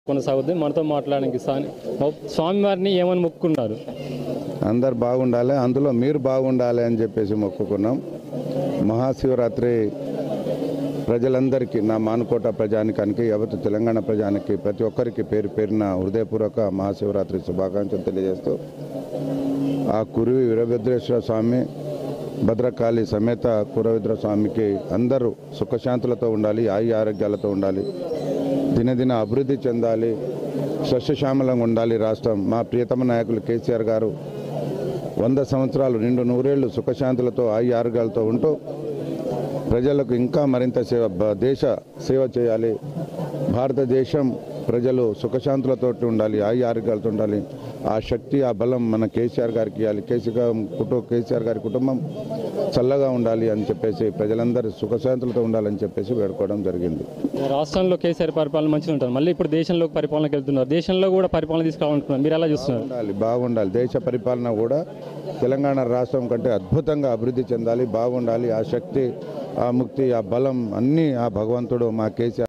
కొనసాగుతుంది మనతో మాట్లాడడానికి స్వామి- స్వామివారిని ఏమని మొక్కుకున్నారు అందరు బాగుండాలి అందులో మీరు బాగుండాలి అని చెప్పేసి మొక్కుకున్నాం మహాశివరాత్రి ప్రజలందరికీ నా మానుకోట ప్రజానికానికి యావత్ తెలంగాణ ప్రజానికి ప్రతి ఒక్కరికి పేరు పేరున హృదయపూర్వక మహాశివరాత్రి శుభాకాంక్షలు తెలియజేస్తూ ఆ కురివి వీరభద్రేశ్వర స్వామి భద్రకాళి సమేత కురవీద్ర స్వామికి అందరూ సుఖశాంతులతో ఉండాలి ఆయు ఆరోగ్యాలతో ఉండాలి దినదిన అభివృద్ధి చెందాలి సస్యశ్యామలంగా ఉండాలి రాష్ట్రం మా ప్రియతమ నాయకులు కేసీఆర్ గారు వంద సంవత్సరాలు నిండు నూరేళ్లు సుఖశాంతులతో ఆయు ఆరోగ్యాలతో ఉంటూ ప్రజలకు ఇంకా మరింత సేవ బ- దేశ సేవ చేయాలి భారతదేశం ప్రజలు సుఖశాంతులతో ఉండాలి ఆయు ఆరోగ్యాలతో ఉండాలి ఆ శక్తి ఆ బలం మన కేసీఆర్ గారికి ఇవ్వాలి కేసీఆర్ కుటుంబ కేసీఆర్ గారి కుటుంబం చల్లగా ఉండాలి అని చెప్పేసి ప్రజలందరూ సుఖశాంతులతో ఉండాలని చెప్పేసి వేడుకోవడం జరిగింది రాష్ట్రంలో కేసీఆర్ పరిపాలన మంచిగా ఉంటుంది మళ్ళీ ఇప్పుడు దేశంలోకి పరిపాలనకి వెళ్తున్నారు దేశంలో కూడా పరిపాలన తీసుకురావాలనుకున్నారు మీరు ఎలా చూస్తున్నారు ఉండాలి బాగుండాలి దేశ పరిపాలన కూడా తెలంగాణ రాష్ట్రం కంటే అద్భుతంగా అభివృద్ధి చెందాలి బాగుండాలి ఆ శక్తి ఆ ముక్తి ఆ బలం అన్నీ ఆ భగవంతుడు మా కేసీఆర్